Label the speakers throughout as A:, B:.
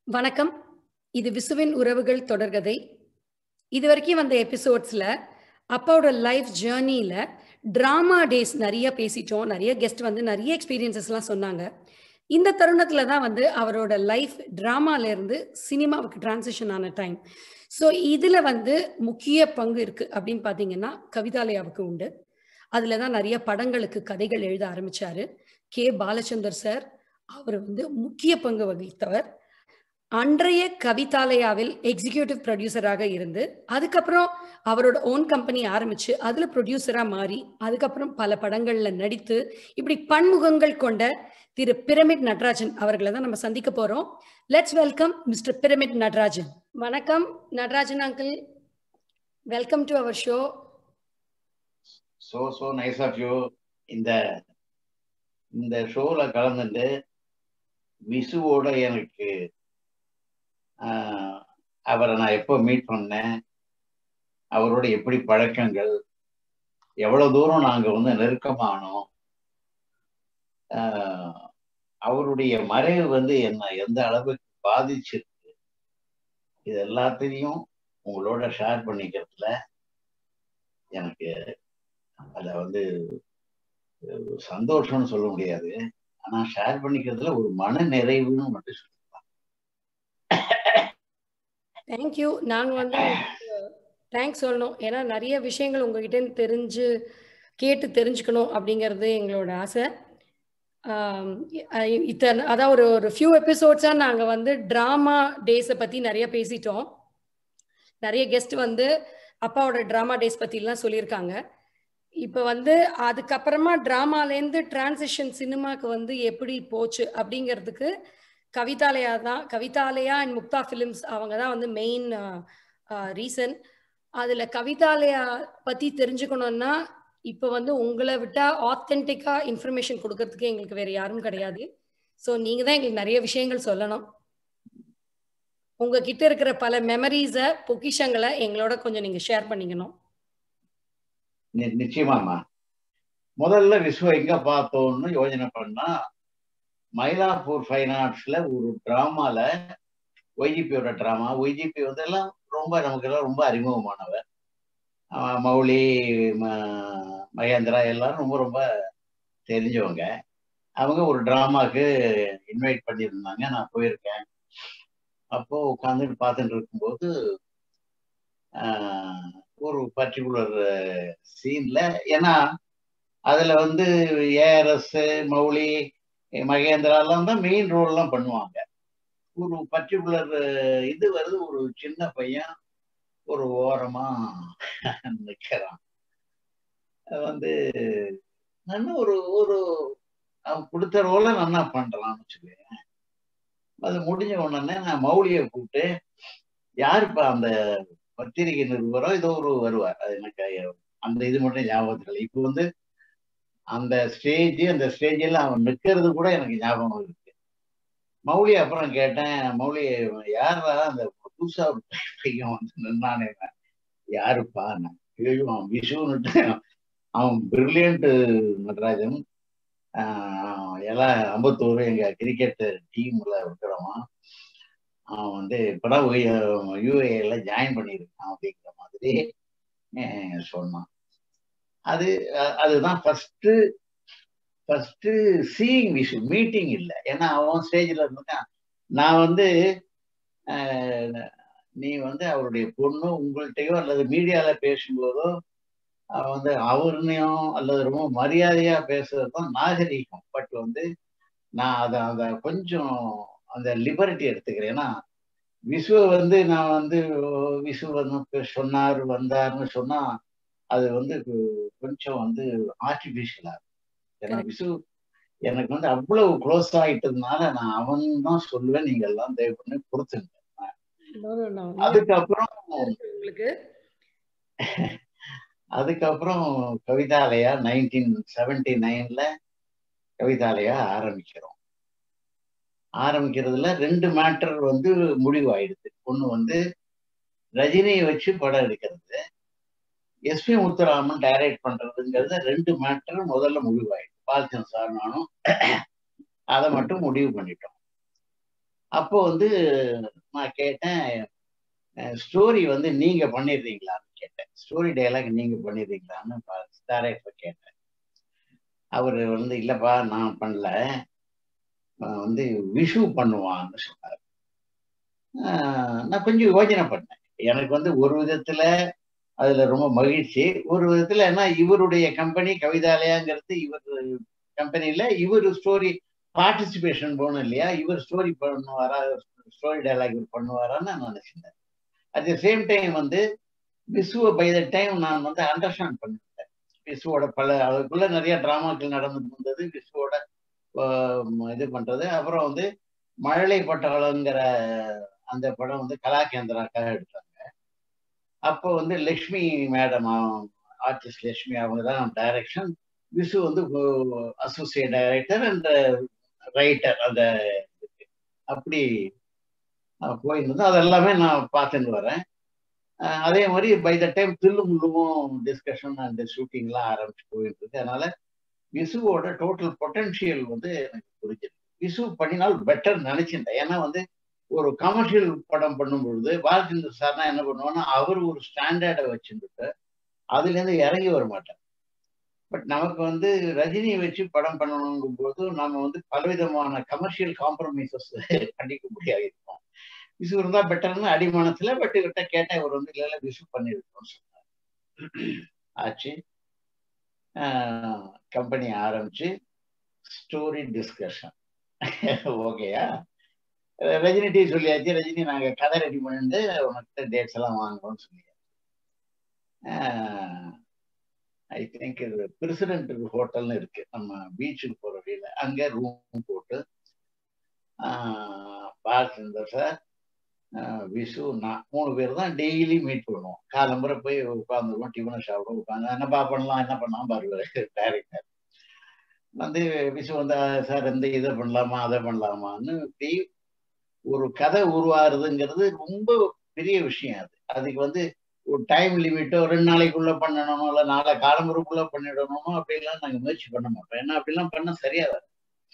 A: வணக்கம் இது விசுவின் உறவுகள் தொடர்கதை இது வரைக்கும் வந்த எபிசோட்ஸில் அப்பாவோட லைஃப் ஜேர்னியில் ட்ராமா டேஸ் நிறைய பேசிட்டோம் நிறைய கெஸ்ட் வந்து நிறைய எக்ஸ்பீரியன்சஸ்லாம் சொன்னாங்க இந்த தருணத்தில் தான் வந்து அவரோட லைஃப் ட்ராமாலேருந்து சினிமாவுக்கு டிரான்சிஷன் ஆன டைம் ஸோ இதில் வந்து முக்கிய பங்கு இருக்குது அப்படின்னு பார்த்தீங்கன்னா கவிதாலயாவுக்கு உண்டு அதில் தான் நிறைய படங்களுக்கு கதைகள் எழுத ஆரம்பித்தார் கே பாலச்சந்தர் சார் அவர் வந்து முக்கிய பங்கு வகித்தவர் அன்றைய கவிதாலயாவில் எக்ஸிக்யூட்டிவ் ப்ரொடியூசராக இருந்து அதுக்கப்புறம் அவரோட ஓன் கம்பெனி ஆரம்பிச்சு அதுல ப்ரொடியூசரா மாறி அதுக்கப்புறம் பல படங்கள்ல நடித்து இப்படி பன்முகங்கள் கொண்ட திரு பிரமிட் நடராஜன் அவர்களை தான் நம்ம சந்திக்க போறோம் let's welcome mister pyramid Natarajan வணக்கம் Natarajan uncle welcome to our show
B: so so nice of you இந்த இந்த ஷோவில் கலந்துட்டு விசுவோட எனக்கு அவரை நான் எப்போ மீட் பண்ணேன் அவரோட எப்படி பழக்கங்கள் எவ்வளோ தூரம் நாங்கள் வந்து நெருக்கமானோம் அவருடைய மறைவு வந்து என்ன எந்த அளவுக்கு பாதிச்சிருக்கு இது எல்லாத்தையும் உங்களோட ஷேர் பண்ணிக்கிறதுல எனக்கு அதை வந்து சந்தோஷம்னு சொல்ல முடியாது ஆனா ஷேர் பண்ணிக்கிறதுல ஒரு மன நிறைவுன்னு மட்டும் சொல்லலாம்
A: தேங்க்யூ நாங்கள் வந்து தேங்க்ஸ் சொல்லணும் ஏன்னா நிறைய விஷயங்கள் உங்ககிட்ட தெரிஞ்சு கேட்டு தெரிஞ்சுக்கணும் அப்படிங்கிறது எங்களோட ஆசை இத்தனை அதான் ஒரு ஒரு ஃபியூ எபிசோட்ஸாக நாங்கள் வந்து ட்ராமா டேஸை பற்றி நிறைய பேசிட்டோம் நிறைய கெஸ்ட் வந்து அப்பாவோட ட்ராமா டேஸ் பற்றிலாம் சொல்லியிருக்காங்க இப்போ வந்து அதுக்கப்புறமா ட்ராமாலேருந்து டிரான்சிஷன் சினிமாவுக்கு வந்து எப்படி போச்சு அப்படிங்கிறதுக்கு கவிதாலயா தான் கவிதாலயா அண்ட் முக்தா ஃபிலிம்ஸ் அவங்க தான் வந்து மெயின் ரீசன் அதில் கவிதாலயா பற்றி தெரிஞ்சுக்கணுன்னா இப்போ வந்து உங்களை விட்டால் ஆத்தென்டிக்காக இன்ஃபர்மேஷன் கொடுக்கறதுக்கு எங்களுக்கு வேறு யாரும் கிடையாது ஸோ நீங்கள் தான் எங்களுக்கு நிறைய விஷயங்கள் சொல்லணும் உங்ககிட்ட இருக்கிற பல மெமரிஸை பொக்கிஷங்களை எங்களோட கொஞ்சம் நீங்கள் ஷேர் பண்ணிக்கணும்
B: நிச்சயமாமா முதல்ல விஸ்வ எங்க பார்த்தோம்னு யோஜனை பண்ணா மயிலாப்பூர் ஃபைன் ஆர்ட்ஸ்ல ஒரு டிராமால ஒய்ஜிபியோட டிராமா ஒய்ஜிபி வந்து எல்லாம் ரொம்ப நமக்கு எல்லாம் ரொம்ப அறிமுகமானவர் மௌலி மகேந்திரா எல்லாரும் ரொம்ப ரொம்ப தெரிஞ்சவங்க அவங்க ஒரு டிராமாக்கு இன்வைட் பண்ணியிருந்தாங்க நான் போயிருக்கேன் அப்போ உட்காந்துட்டு பார்த்துட்டு இருக்கும்போது ஒரு பர்டிகுலர் சீன்ல ஏன்னா அதுல வந்து ஏஆர்எஸ் மௌலி மகேந்திராலாம் தான் மெயின் ரோல்லாம் பண்ணுவாங்க ஒரு பர்டிகுலர் இது வருது ஒரு சின்ன பையன் ஒரு ஓரமா நிற்கிறான் வந்து நான் ஒரு ஒரு அவன் கொடுத்த ரோல நல்லா பண்றான்னு வச்சுக்கேன் அது முடிஞ்ச உடனே நான் மௌலியை கூப்பிட்டு யாருப்பா அந்த பத்திரிகை நிருபரோ ஏதோ ஒரு வருவார் அது எனக்கு அந்த இது மட்டும் ஞாபகத்தில் இப்போ வந்து அந்த ஸ்டேஜ் அந்த ஸ்டேஜில் அவன் நிற்கிறது கூட எனக்கு ஞாபகம் இருக்கு மௌலி அப்புறம் கேட்டேன் மௌலி யாரா அந்த புதுசா ஒரு பையன் வந்து நின்னானே யாருப்பா நான் அவன் விஷுன்னுட்டு அவன் பிரில்லியன்ட் நடராஜன் எல்லாம் அம்பத்தூர் எங்க கிரிக்கெட் டீம்ல இருக்கிறவன் அவன் வந்து இப்பதான் யூஏல ஜாயின் பண்ணியிருக்கான் அப்படிங்கிற மாதிரி சொன்னான் அது அதுதான் first first seeing Visu meeting இல்லை ஏன்னா அவன் ஸ்டேஜில் இருந்துட்டான் நான் வந்து நீ வந்து அவருடைய பொண்ணு உங்கள்கிட்டயோ அல்லது மீடியால பேசும்போதோ வந்து அவருனையும் அல்லது ரொம்ப மரியாதையா பேசுறது தான் நாகரீகம் பட் வந்து நான் அதை அதை கொஞ்சம் அந்த லிபர்ட்டி எடுத்துக்கிறேன் ஏன்னா விசுவ வந்து நான் வந்து விசு வந்து சொன்னார் வந்தார்னு சொன்னா அது வந்து கொஞ்சம் வந்து ஆர்டிபிஷியலா ஏன்னா விசு எனக்கு வந்து அவ்வளவு க்ளோஸ் ஆயிட்டதுனால நான் அவன் தான் சொல்லுவேன் நீங்க எல்லாம் தயவு பண்ணி கொடுத்துங்க அதுக்கப்புறம்
A: உங்களுக்கு
B: அதுக்கப்புறம் கவிதாலயா நைன்டீன் செவன்டி நைன்ல கவிதாலயா ஆரம்பிக்கிறோம் ஆரம்பிக்கிறதுல ரெண்டு மேட்டர் வந்து முடிவாயிடுது ஒண்ணு வந்து ரஜினியை வச்சு படம் எடுக்கிறது எஸ்பி முத்துராமன் டைரக்ட் பண்றதுங்கிறது ரெண்டு மேட்டர் முதல்ல முடிவாயிடுது பால்சன் சார் நானும் அதை மட்டும் முடிவு பண்ணிட்டோம் அப்போ வந்து நான் கேட்டேன் ஸ்டோரி வந்து நீங்க பண்ணிடுறீங்களான்னு கேட்டேன் ஸ்டோரி டைலாக் நீங்க பண்ணிடுறீங்களான்னு டைரக்டர் கேட்டேன் அவர் வந்து இல்லப்பா நான் பண்ணல வந்து விஷு பண்ணுவான்னு சொன்னார் நான் கொஞ்சம் யோஜனை பண்ணேன் எனக்கு வந்து ஒரு விதத்துல அதுல ரொம்ப மகிழ்ச்சி ஒரு விதத்துல ஏன்னா இவருடைய கம்பெனி கவிதாலயாங்கிறது இவர் கம்பெனில இவர் ஸ்டோரி பார்ட்டிசிபேஷன் போகணும் இல்லையா இவர் ஸ்டோரி பண்ணுவாரா ஸ்டோரி டைலாக் இவர் பண்ணுவாரான்னு நான் நினைச்சிருந்தேன் அட் த சேம் டைம் வந்து விசுவை பை த டைம் நான் வந்து அண்டர்ஸ்டாண்ட் பண்ணிட்டேன் விசுவோட பல அதுக்குள்ள நிறைய டிராமாக்கள் நடந்துட்டு இருந்தது விசுவோட இது பண்றது அப்புறம் வந்து மழலை பட்டாளங்கிற அந்த படம் வந்து கலாகேந்திராக்காக எடுத்தாங்க அப்போ வந்து லக்ஷ்மி மேடம் ஆர்டிஸ்ட் லக்ஷ்மி அவங்க தான் டைரக்ஷன் விசு வந்து அசோசியேட் டைரக்டர் அண்ட் ரைட்டர் அந்த அப்படி போயிருந்தது அது எல்லாமே நான் பார்த்துட்டு வரேன் அதே மாதிரி பை த டைம் தில்லு முள்ளுவும் டிஸ்கஷன் அண்ட் ஷூட்டிங்லாம் ஆரம்பிச்சு போயிட்டு இருக்கு அதனால விசுவோட டோட்டல் பொட்டன்ஷியல் வந்து எனக்கு புரிஞ்சிருக்கு விசு பண்ணினால் பெட்டர் நினைச்சிருந்தேன் ஏன்னா வந்து ஒரு கமர்ஷியல் படம் பண்ணும் பொழுது பாலச்சந்திர சார்னா என்ன பண்ணுவோம்னா அவர் ஒரு ஸ்டாண்டர்டை வச்சுட்டு அதுலேருந்து இறங்கி வர மாட்டார் பட் நமக்கு வந்து ரஜினியை வச்சு படம் பண்ணணுங்கும் போது நம்ம வந்து பலவிதமான கமர்ஷியல் காம்ப்ரமைசஸ் பண்ணிக்க முடியாது இருக்கும் விசு இருந்தா பெட்டர்னு அடிமானத்துல பட் இவர்கிட்ட கேட்டா இவர் வந்து இல்ல விசு பண்ணிருக்கோம் சொன்னார் ஆச்சு கம்பெனி ஆரம்பிச்சு ஸ்டோரி டிஸ்கஷன் ஓகேயா ரஜினி டீ சொல்லியாச்சு ரஜினி நாங்க கதை ரெடி பண்ணிட்டு உனக்கு டேட்ஸ் எல்லாம் வாங்குறோம்னு சொல்லியாச்சு ஐ திங்க் இது பிரசிடென்ட் ஹோட்டல்னு இருக்கு நம்ம பீச்சுக்கு போற வழியில அங்க ரூம் போட்டு பாலச்சந்தர் சார் விசு நான் மூணு பேர் தான் டெய்லி மீட் பண்ணுவோம் காலம்புரை போய் உட்காந்துருவோம் டிஃபனை சாப்பிடுவோம் உட்காந்து என்னப்பா பண்ணலாம் என்ன பண்ணலாம் பாருவாரு டைரக்டர் வந்து விசு வந்து சார் இந்த இதை பண்ணலாமா அதை பண்ணலாமான்னு இப்படி ஒரு கதை உருவாருதுங்கிறது ரொம்ப பெரிய விஷயம் அது அதுக்கு வந்து ஒரு டைம் லிமிட்டோ ரெண்டு நாளைக்குள்ள பண்ணணுமோ இல்லை நாளை காலம்புறக்குள்ள பண்ணிடணுமோ அப்படிலாம் நாங்கள் முயற்சி பண்ண மாட்டோம் ஏன்னா அப்படிலாம் பண்ண சரியா வரும்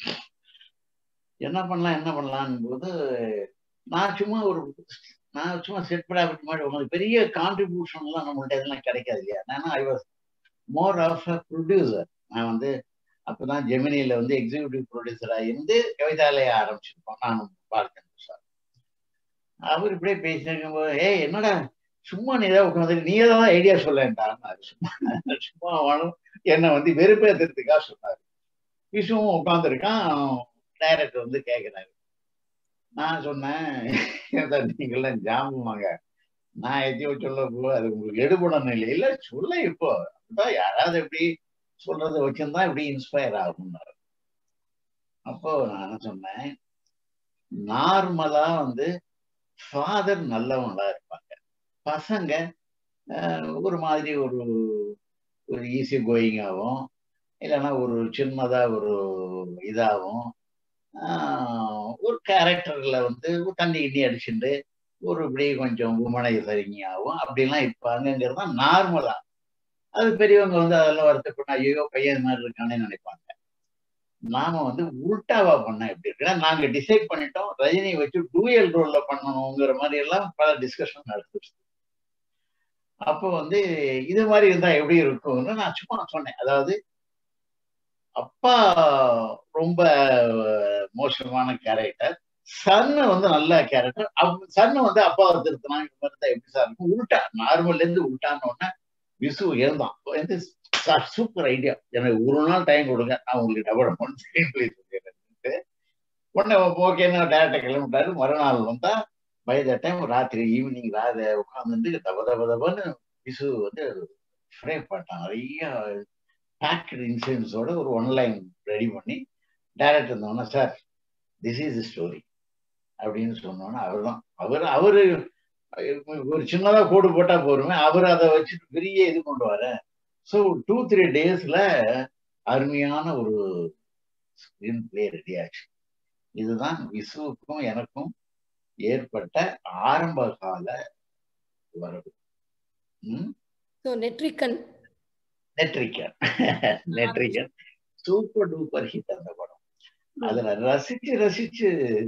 B: என்ன பண்ணலாம் என்ன பண்ணலான்னு போது நான் சும்மா ஒரு நான் சும்மா செட் ப்ராஃபிட் மாதிரி உங்களுக்கு பெரிய கான்ட்ரிபியூஷன்லாம் நம்மள்ட்ட இதெல்லாம் கிடைக்காது இல்லையா நான் I was more of a producer நான் வந்து அப்போதான் ஜெமினியில வந்து எக்ஸிக்யூட்டிவ் ப்ரொடியூசராக இருந்து கவிதாலய ஆரம்பிச்சிருப்போம் நானும் பாலச்சந்திர சார் அவர் இப்படியே பேசிட்டு போது ஏ என்னடா சும்மா நீ ஏதாவது உட்காந்து நீ ஏதாவது ஐடியா சொல்லேன்டான்னு சும்மா சும்மா வாழும் என்னை வந்து வெறுப்பேற்றுறதுக்காக சொன்னார் விசுவும் உட்காந்துருக்கான் டைரக்டர் வந்து கேட்குறாரு நான் சொன்னேன் நீங்களாம் ஜாமுவாங்க நான் எதையோ சொல்ல போ அது உங்களுக்கு எடுபடணும் இல்லை இல்லை சொல்ல இப்போ அப்படிதான் யாராவது எப்படி சொல்றதை வச்சுருந்தா இப்படி இன்ஸ்பயர் ஆகும்னாரு அப்போ நான் சொன்னேன் நார்மலா வந்து ஃபாதர் நல்லவங்களா இருப்பாங்க பசங்க ஒரு மாதிரி ஒரு ஒரு ஈஸி கோயிங்காகவும் இல்லைன்னா ஒரு சின்னதா ஒரு இதாகவும் ஒரு கேரக்டர்ல வந்து தண்ணி கிண்ணி அடிச்சுட்டு ஒரு இப்படி கொஞ்சம் உமனை சரிங்கியாகவும் அப்படிலாம் இருப்பாங்கிறது தான் நார்மலா அது பெரியவங்க வந்து அதெல்லாம் வருத்தப்பட்ட ஐயோ பையன் மாதிரி இருக்கானே நினைப்பாங்க நாம வந்து உல்டாவா பண்ண எப்படி இருக்குன்னா நாங்க டிசைட் பண்ணிட்டோம் ரஜினி வச்சு டூயல் ரோல்ல பண்ணணுங்கிற மாதிரி எல்லாம் பல டிஸ்கஷன் நடந்துச்சு அப்போ வந்து இது மாதிரி இருந்தா எப்படி இருக்கும்னு நான் சும்மா சொன்னேன் அதாவது அப்பா ரொம்ப மோசமான கேரக்டர் சன்னு வந்து நல்ல கேரக்டர் சன்னு வந்து அப்பாவை திருத்தினா இந்த மாதிரி தான் எப்படி சார் இருக்கும் உல்டா நார்மல்ல இருந்து உல்டான்னு உடனே விசு இருந்தான் வந்து சூப்பர் ஐடியா எனக்கு ஒரு நாள் டைம் கொடுங்க நான் உங்களுக்கு டபுள் அமௌண்ட் ஸ்கிரீன் பிளே சொல்லிடுறேன் உடனே ஓகேன்னு டேரக்டர் கிளம்பிட்டாரு மறுநாள் வந்தா பை த டைம் ராத்திரி ஈவினிங் ராத உட்காந்துட்டு தப தப தபன்னு விசு வந்து ஃப்ரே பண்ணிட்டான் நிறைய பேக்கட் இன்சூரன்ஸோட ஒரு ஒன்லைன் ரெடி பண்ணி டைரக்டர் இருந்தோன்னா சார் திஸ் இஸ் ஸ்டோரி அப்படின்னு சொன்னோன்னா அவர் தான் அவர் அவரு ஒரு சின்னதா கோடு போட்டா போருமே அவர் அதை வச்சுட்டு பெரிய இது கொண்டு வர ஸோ டூ த்ரீ டேஸ்ல அருமையான ஒரு ஸ்கிரீன் பிளே ரெடி ஆச்சு இதுதான் விசுவுக்கும் எனக்கும் ஏற்பட்ட ஆரம்ப கால வரவு
A: Netrikann
B: Netrikann Netrikann super duper hit அந்த படம் அதுல ரசிச்சு ரசிச்சு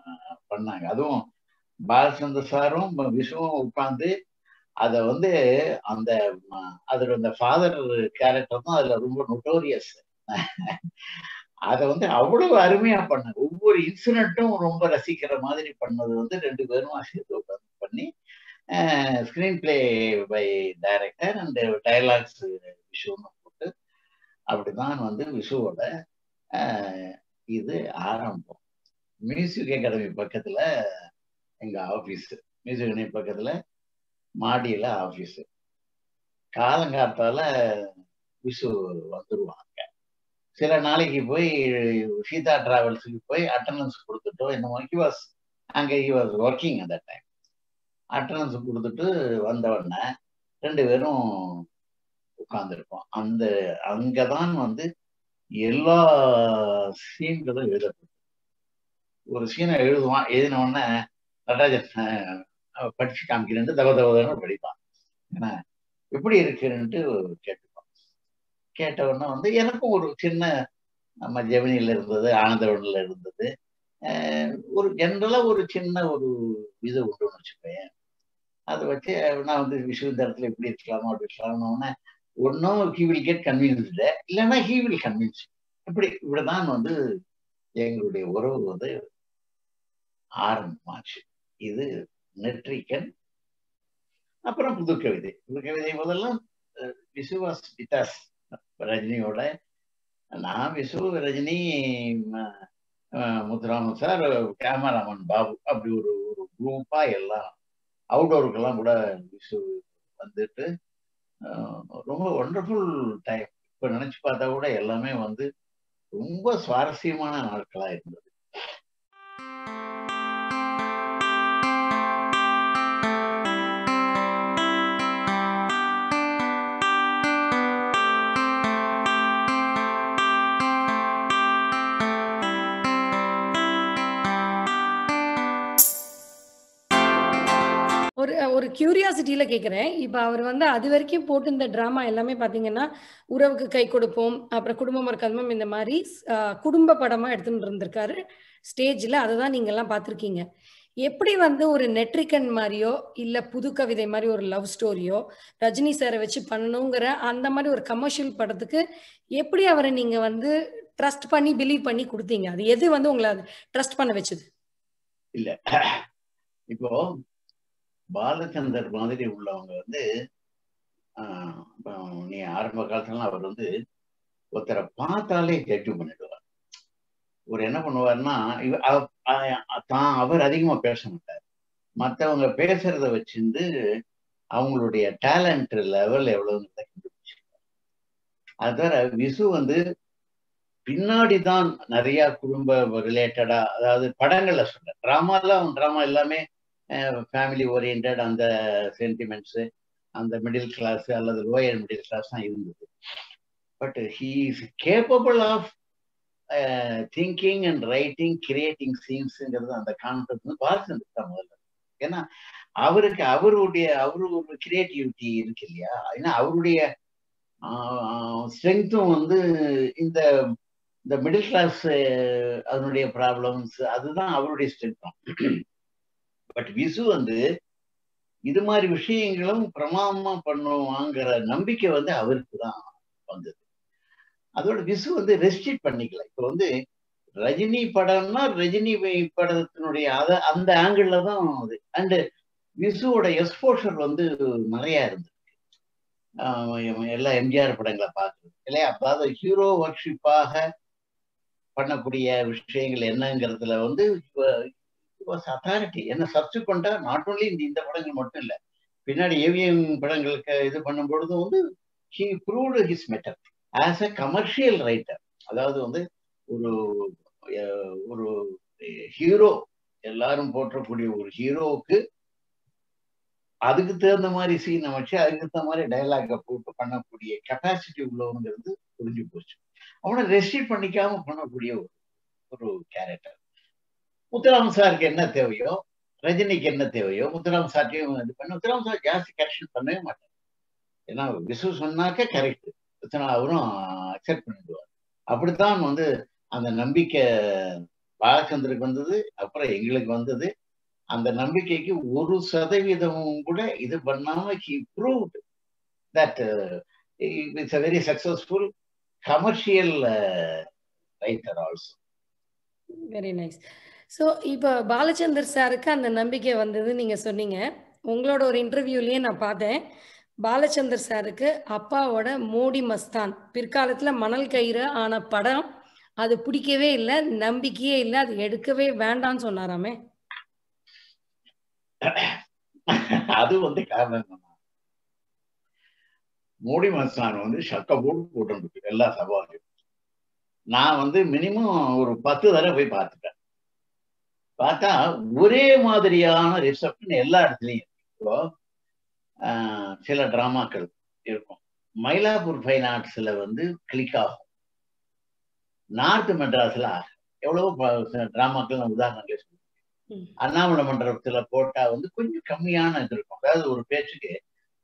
B: பண்ணாங்க அதுவும் பாலச்சந்திர சாரும் விஷ்ணுவும் உட்காந்து அதை வந்து அந்த அதில் அந்த ஃபாதர் கேரக்டர் தான் அதில் ரொம்ப நொட்டோரியஸ் அதை வந்து அவ்வளவு அருமையா பண்ண ஒவ்வொரு இன்சிடென்ட்டும் ரொம்ப ரசிக்கிற மாதிரி பண்ணது வந்து ரெண்டு பேரும் சேர்த்து உட்காந்து பண்ணி screen play by director and dialogues விஷுன்னு போட்டு அப்படிதான் வந்து விஷுவோட இது ஆரம்பம் மியூசிக் அகாடமி பக்கத்துல எங்க ஆபீஸ் மியூசிக் அகாடமி பக்கத்துல மாடியில ஆபீஸ் காலங்காத்தால விஷு வந்துருவாங்க சில நாளைக்கு போய் சீதா டிராவல்ஸுக்கு போய் அட்டண்டன்ஸ் கொடுத்துட்டோ என்னமோ ஹி வாஸ் அங்கே ஹி வாஸ் ஒர்க்கிங் அந்த டைம் அட்டண்டன்ஸ் கொடுத்துட்டு வந்தவொடனே ரெண்டு பேரும் உட்கார்ந்துருப்போம் அந்த அங்கதான் வந்து எல்லா சீன்களும் எழுதப்படும் ஒரு சீனை எழுதுவான் எழுதின உடனே நடராஜன் படிச்சு காமிக்கிறேன்ட்டு தவ தவதன்னு படிப்பான் ஏன்னா எப்படி இருக்குன்ட்டு கேட்டுப்பான் கேட்ட உடனே வந்து எனக்கும் ஒரு சின்ன நம்ம ஜெமினில இருந்தது ஆனந்தவனில் இருந்தது ஒரு ஜென்ரலா ஒரு சின்ன ஒரு இது உண்டுன்னு வச்சுப்பேன் அதை வச்சு நான் வந்து விஷு இந்த இடத்துல இப்படி இருக்கலாமா அப்படி இருக்கலாம்னு ஒன்றும் ஹீ வில் கெட் கன்வீன்ஸ்டு இல்லைன்னா ஹீ வில் கன்வின்ஸ் இப்படி இப்படிதான் வந்து எங்களுடைய உறவு வந்து ஆரம்பமாச்சு இது நெட்ரிக்கன் அப்புறம் புது கவிதை புது கவிதை முதல்லாம் விசுவாஸ் பிதாஸ் ரஜினியோட நான் விசு ரஜினி முத்துராமன் சார் கேமராமன் பாபு அப்படி ஒரு ஒரு குரூப்பா எல்லாம் அவுடோருக்கெல்லாம் கூட விசு வந்துட்டு ரொம்ப ஒண்டர்ஃபுல் டைம் இப்ப நினைச்சு பார்த்தா கூட எல்லாமே வந்து ரொம்ப சுவாரஸ்யமான நாட்களா இருந்தது
A: ஒரு ஒரு கியூரியாசிட்டியில கேட்குறேன் இப்போ அவர் வந்து அது வரைக்கும் போட்டு இந்த ட்ராமா எல்லாமே பார்த்தீங்கன்னா உறவுக்கு கை கொடுப்போம் அப்புறம் குடும்பம் இருக்காதுமம் இந்த மாதிரி குடும்ப படமாக எடுத்துட்டு இருந்திருக்காரு ஸ்டேஜில் அதை தான் நீங்கள்லாம் பார்த்துருக்கீங்க எப்படி வந்து ஒரு நெட்ரிக்கன் மாதிரியோ இல்லை புது கவிதை மாதிரி ஒரு லவ் ஸ்டோரியோ ரஜினி சாரை வச்சு பண்ணணுங்கிற அந்த மாதிரி ஒரு கமர்ஷியல் படத்துக்கு எப்படி அவரை நீங்கள் வந்து ட்ரஸ்ட் பண்ணி பிலீவ் பண்ணி கொடுத்தீங்க அது எது வந்து உங்களை ட்ரஸ்ட் பண்ண வச்சது
B: இல்ல இப்போ பாலச்சந்தர் மாதிரி உள்ளவங்க வந்து நீ ஆரம்ப காலத்துல அவர் வந்து ஒருத்தரை பார்த்தாலே ஜட்ஜு பண்ணிடுவார் ஒரு என்ன பண்ணுவார்னா தான் அவர் அதிகமா பேச மாட்டார் மற்றவங்க பேசுறத வச்சிருந்து அவங்களுடைய டேலண்ட் லெவல் எவ்வளவுங்கிறத கண்டுபிடிச்சிருக்காரு அது தவிர விசு வந்து பின்னாடி தான் நிறைய குடும்ப ரிலேட்டடா அதாவது படங்கள்ல சொல்ற ட்ராமால அவன் ட்ராமா எல்லாமே ஃபேமிலி ஓரியன்ட் அந்த சென்டிமெண்ட்ஸு அந்த மிடில் கிளாஸ் அல்லது லோயர் மிடில் கிளாஸ் தான் இருந்தது but he is capable of thinking and writing creating சீன்ஸுங்கிறது அந்த கான்செப்ட் வந்து பாலச்சந்தர் தான் முதல்ல ஏன்னா அவருக்கு அவருடைய அவரு ஒரு கிரியேட்டிவிட்டி இருக்கு இல்லையா ஏன்னா அவருடைய ஸ்ட்ரென்த்தும் வந்து இந்த இந்த மிடில் கிளாஸ் அதனுடைய ப்ராப்ளம்ஸ் அதுதான் அவருடைய ஸ்ட்ரென்த்தும் பட் விசு வந்து இது மாதிரி விஷயங்களும் பிரமாதமா பண்ணுவாங்கிற நம்பிக்கை வந்து அவருக்கு தான் வந்தது அதோட விசு வந்து ரெஸ்ட்ரிக்ட் பண்ணிக்கல இப்போ வந்து ரஜினி படம்னா ரஜினி படத்தினுடைய அத அந்த ஆங்கிள் தான் அது அண்டு விசுவோட எக்ஸ்போஷர் வந்து நிறைய இருந்திருக்கு எல்லா எம்ஜிஆர் படங்களை பார்க்குறது இல்லையா அதாவது ஹீரோ ஒர்க்ஷிப்பாக பண்ணக்கூடிய விஷயங்கள் என்னங்கிறதுல வந்து அத்தாரிட்டி என்ன சப்சிக்வெண்டா நாட் ஓன்லி இந்த இந்த படங்கள் மட்டும் இல்லை பின்னாடி ஏவிஎம் படங்களுக்கு இது பண்ணும் பொழுது வந்து he proved his matter as a commercial writer அதாவது வந்து ஒரு ஒரு ஹீரோ எல்லாரும் போற்றக்கூடிய ஒரு ஹீரோவுக்கு அதுக்கு தகுந்த மாதிரி சீனை வச்சு அதுக்கு தகுந்த மாதிரி டைலாக போட்டு பண்ணக்கூடிய கெப்பாசிட்டி உள்ளவங்கிறது புரிஞ்சு போச்சு அவனை ரெஸ்ட்ரிக்ட் பண்ணிக்காம பண்ணக்கூடிய ஒரு ஒரு கேரக்டர் முத்துராம் சாருக்கு என்ன தேவையோ ரஜினிக்கு என்ன தேவையோ முத்துராம் சார்ட்டையும் இது பண்ணி முத்துராம் சார் ஜாஸ்தி கரெக்ஷன் பண்ணவே மாட்டார் ஏன்னா விசு சொன்னாக்க கரெக்ட் அவரும் அக்செப்ட் பண்ணிடுவார் அப்படித்தான் வந்து அந்த நம்பிக்கை பாலச்சந்தருக்கு வந்தது அப்புறம் எங்களுக்கு வந்தது அந்த நம்பிக்கைக்கு ஒரு சதவீதமும் கூட இது பண்ணாம he proved that it's a very successful commercial writer also
A: very nice so இப்போ பாலச்சந்தர் சாருக்கு அந்த நம்பிக்கை வந்தது நீங்க சொன்னீங்க உங்களோட ஒரு இன்டர்வியூலயே நான் பார்த்தேன் பாலச்சந்தர் சாருக்கு அப்பாவோட மோடி மஸ்தான் பிற்காலத்துல மணல் கயிறு ஆன படம் அது பிடிக்கவே இல்லை நம்பிக்கையே இல்லை அது எடுக்கவே வேண்டாம்னு சொன்னாராமே
B: அது வந்து காரணம் என்னன்னா மோடி மஸ்தான் வந்து சக்க போட்டு போட்டு எல்லா சவாலையும் நான் வந்து மினிமம் ஒரு பத்து தடவை போய் பார்த்துட்டேன் பார்த்தா ஒரே மாதிரியான ரிசப்ஷன் எல்லா இடத்துலையும் இப்போ சில டிராமாக்கள் இருக்கும் மயிலாப்பூர் ஃபைன் ஆர்ட்ஸ்ல வந்து கிளிக் ஆகும் நார்த் மெட்ராஸ்ல ஆகும் எவ்வளவோ டிராமாக்கள் உதாரணங்களே சொல்லுவேன் அண்ணாமலை மண்டபத்துல போட்டா வந்து கொஞ்சம் கம்மியான இது இருக்கும் அதாவது ஒரு பேச்சுக்கு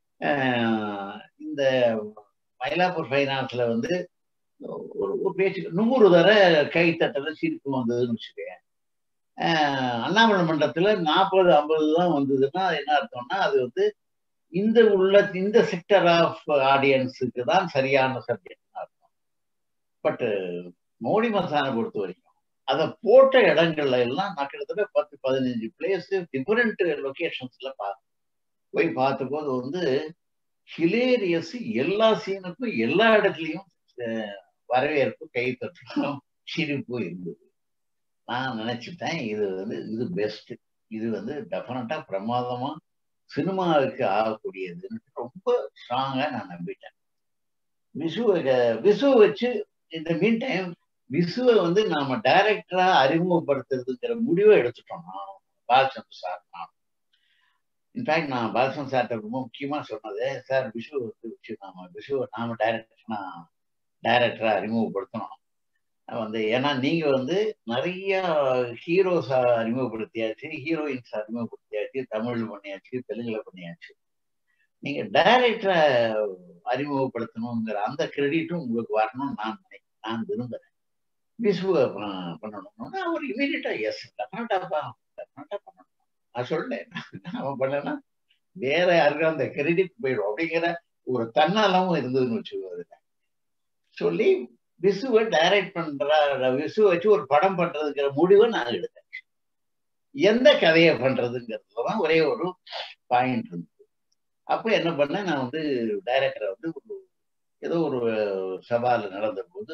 B: இந்த மயிலாப்பூர் ஃபைன் ஆர்ட்ஸ்ல வந்து ஒரு ஒரு பேச்சுக்கு நூறு தர கை தட்டல சிரிப்பு வந்ததுன்னு வச்சுக்கேன் அண்ணாமலை மண்டலத்துல நாற்பது ஐம்பது தான் வந்ததுன்னா என்ன அர்த்தம்னா அது வந்து இந்த உள்ள இந்த செக்டர் ஆஃப் ஆடியன்ஸுக்கு தான் சரியான சப்ஜெக்ட் அர்த்தம் பட் மோடி மசானை பொறுத்த வரைக்கும் அதை போட்ட இடங்கள்ல எல்லாம் நான் கிட்டத்தட்ட பத்து பதினஞ்சு பிளேஸ் டிஃபரெண்ட் லொக்கேஷன்ஸ்ல பா போய் பார்த்தபோது வந்து ஹிலேரியஸ் எல்லா சீனுக்கும் எல்லா இடத்துலையும் வரவேற்பு கைத்தட்டலும் சிரிப்பு இருந்தது நான் நினைச்சிட்டேன் இது வந்து இது பெஸ்ட் இது வந்து டெஃபினட்டா பிரமாதமா சினிமாவுக்கு ஆகக்கூடியதுன்னு ரொம்ப ஸ்ட்ராங்கா நான் நம்பிட்டேன் விசுவை விசுவை வச்சு இந்த மீன் டைம் விசுவை வந்து நாம டைரக்டரா அறிமுகப்படுத்துறதுங்கிற முடிவை எடுத்துட்டோம் நான் பாலச்சந்திர சார் நான் இன்ஃபேக்ட் நான் பாலச்சந்திர சார்கிட்ட ரொம்ப முக்கியமா சொன்னது சார் விஷு வந்து வச்சு நாம விஷுவை நாம டைரக்டர்னா டைரக்டரா அறிமுகப்படுத்தணும் வந்து ஏன்னா நீங்க வந்து நிறைய ஹீரோஸ் அறிமுகப்படுத்தியாச்சு ஹீரோயின்ஸ் அறிமுகப்படுத்தியாச்சு தமிழ் பண்ணியாச்சு தெலுங்குல பண்ணியாச்சு நீங்க டைரக்டரை அறிமுகப்படுத்தணுங்கிற அந்த கிரெடிட்டும் உங்களுக்கு வரணும்னு நான் நினைக்கிறேன் நான் விரும்புறேன் விசுவ பண்ணணும்னா அவர் இமீடியட்டா எஸ் டெஃபினட்டாப்பா டெஃபினட்டா பண்ணணும் நான் சொல்லேன் அவன் பண்ணனா வேற யாருக்கும் அந்த கிரெடிட் போயிடும் அப்படிங்கிற ஒரு தன்னாலமும் இருந்ததுன்னு வச்சுக்கோங்க சொல்லி விசுவை டைரக்ட் பண்ற விசு வச்சு ஒரு படம் பண்றதுங்கிற முடிவை நான் எடுத்தேன் எந்த கதையை பண்றதுங்கிறதுலதான் ஒரே ஒரு பாயிண்ட் இருந்தது அப்போ என்ன பண்ணேன் நான் வந்து டைரக்டரை வந்து ஒரு ஏதோ ஒரு சவால் நடந்த போது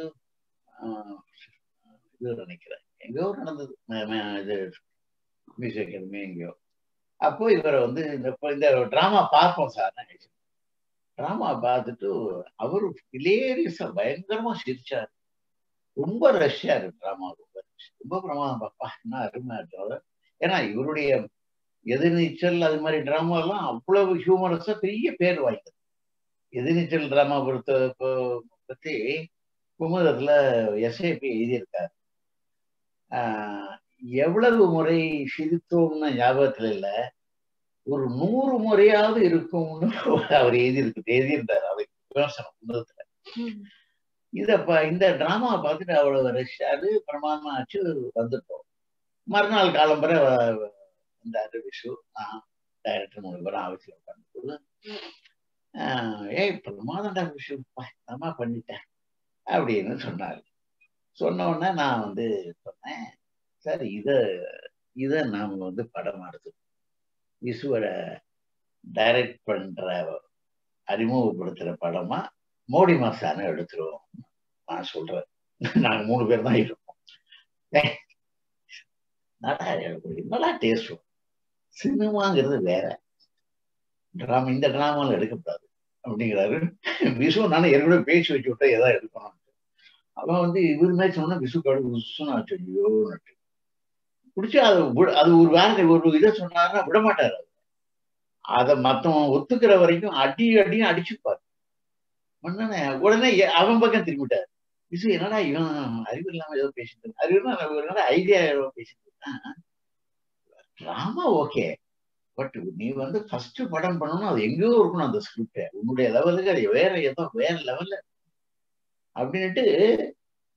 B: இது நினைக்கிறேன் எங்கேயோ நடந்தது இது மியூசிக் அகாடமி எங்கேயோ அப்போ இவரை வந்து இந்த இந்த டிராமா பார்ப்போம் சார் நினைச்சேன் டிராமா பார்த்துட்டு அவரு ஹிலேரியஸா பயங்கரமா சிரிச்சாரு ரொம்ப ரஷ்யாரு டிராமா ரொம்ப ரொம்ப பிரமாதம் பாப்பா என்ன அருமை ஏன்னா இவருடைய எதிர்நீச்சல் அது மாதிரி டிராமா எல்லாம் அவ்வளவு ஹியூமரஸா பெரிய பேர் வாய்ந்தது எதிர்நீச்சல் டிராமா பொறுத்த பத்தி குமுதத்துல எஸ்ஏபி எழுதியிருக்காரு எவ்வளவு முறை சிரித்தோம்னு ஞாபகத்துல இல்ல ஒரு நூறு முறையாவது இருக்கும்னு அவர் எழுதியிருக்கு எழுதியிருந்தார் அவர் விமர்சனம் குமுதத்துல இதப்ப இந்த டிராமா பார்த்துட்டு அவ்வளவு ரஷ்யாரு பிரமாதமா ஆச்சு வந்துட்டோம் மறுநாள் காலம்பரை வந்தாரு விஷு நான் டைரக்டர் மூணு பேரும் ஆஃபீஸில் உட்காந்து ஏய் பிரமாதண்டா விஷு நம்ம பண்ணிட்டேன் அப்படின்னு சொன்னாரு சொன்ன உடனே நான் வந்து சொன்னேன் சார் இத இத நாம வந்து படம் எடுத்து விசுவரை டைரக்ட் பண்ற அறிமுகப்படுத்துற படமா மோடி மாசான எடுத்துருவோம் நான் சொல்றேன் நாங்க மூணு பேர் தான் இருக்கோம் நல்லா டேஸ்ட் சினிமாங்கிறது வேற டிராமா இந்த டிராமால எடுக்கக்கூடாது அப்படிங்கிறாரு விசு நானும் ஏற்கனவே பேசி வச்சு விட்டா எதா எடுக்கணும் அவன் வந்து இவர் மாதிரி சொன்னா விசு காடு விசுன்னு ஆச்சு ஐயோ நட்டு பிடிச்சி அது அது ஒரு வேலை ஒரு இதை சொன்னாருன்னா விட மாட்டாரு அதை மத்தவன் ஒத்துக்கிற வரைக்கும் அடி அடியும் அடிச்சுப்பாரு உடனே உடனே அவன் பக்கம் திரும்பிட்டாரு விசு என்னடா இவன் அறிவு இல்லாம ஏதோ பேசிட்டு அறிவுனா ஐடியா ஏதோ பேசிட்டு இருக்கான் டிராமா ஓகே பட் நீ வந்து ஃபர்ஸ்ட் படம் பண்ணணும் அது எங்கேயோ இருக்கணும் அந்த ஸ்கிரிப்ட் உன்னுடைய லெவலுக்கு அது வேற ஏதோ வேற லெவல்ல அப்படின்ட்டு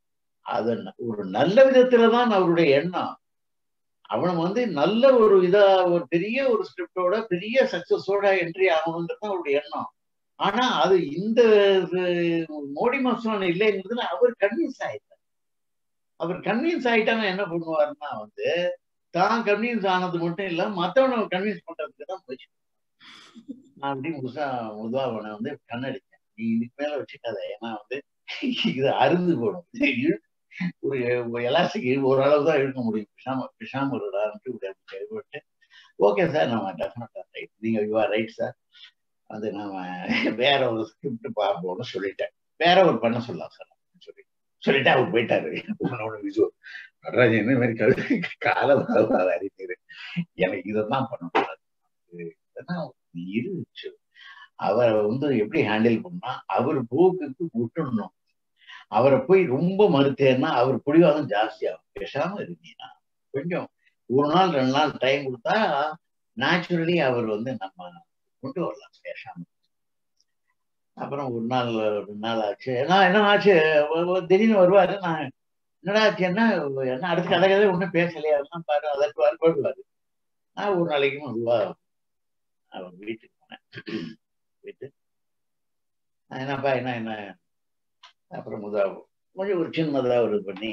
B: அது ஒரு நல்ல விதத்துலதான் அவருடைய எண்ணம் அவன் வந்து நல்ல ஒரு இதா ஒரு பெரிய ஒரு ஸ்கிரிப்டோட பெரிய சக்சஸோட என்ட்ரி ஆகணுன்றது தான் அவருடைய எண்ணம் ஆனா அது இந்த மோடி மசோன் இல்லைங்கிறதுல அவர் கன்வின்ஸ் ஆயிட்டார் அவர் கன்வின்ஸ் ஆயிட்டாங்க என்ன பண்ணுவாருன்னா வந்து தான் கன்வின்ஸ் ஆனது மட்டும் இல்ல மத்தவனை கன்வின்ஸ் பண்றதுக்கு தான் போச்சு நான் அப்படி முழுசா முதுவா அவனை வந்து கண்ணடிச்சேன் நீ இதுக்கு மேல வச்சுக்காத ஏன்னா வந்து இது அருந்து போடும் ஒரு எலாஸ்டிக் ஓரளவு தான் இழுக்க முடியும் பிஷாம பிஷாம விட்டு ஓகே சார் நம்ம டெஃபினட்டா ரைட் நீங்க யூ ஆர் ரைட் சார் அது நாம வேற ஒரு ஸ்கிரிப்ட் பார்ப்போம்னு சொல்லிட்டேன் வேற ஒரு பண்ண சொல்லலாம் சார் சொல்லி சொல்லிட்டு அவர் போயிட்டாரு உன்னோட விஜு நடராஜன் இந்த மாதிரி கழுது காலம் அறிஞர் எனக்கு இதைதான் பண்ணணும் இருந்துச்சு அவரை வந்து எப்படி ஹேண்டில் பண்ணா அவர் போக்குக்கு விட்டுடணும் அவரை போய் ரொம்ப மறுத்தேன்னா அவர் பிடிவாதம் ஜாஸ்தியாகும் பேசாம இருந்தீங்கன்னா கொஞ்சம் ஒரு நாள் ரெண்டு நாள் டைம் கொடுத்தா நேச்சுரலி அவர் வந்து நம்ம கொண்டு வரலாம் பேசாம அப்புறம் ஒரு நாள் ரெண்டு நாள் ஆச்சு ஏன்னா என்ன ஆச்சு திடீர்னு வருவாரு நான் என்னடா ஆச்சு என்ன என்ன அடுத்த கதை கதை ஒன்றும் பேசலையா அதெல்லாம் பாரு அதற்கு வாரு போடுவாரு நான் ஒரு நாளைக்கு அதுவா அவன் வீட்டுக்கு போனேன் வீட்டு என்னப்பா என்ன என்ன அப்புறம் முதா கொஞ்சம் ஒரு சின்னதாக ஒரு பண்ணி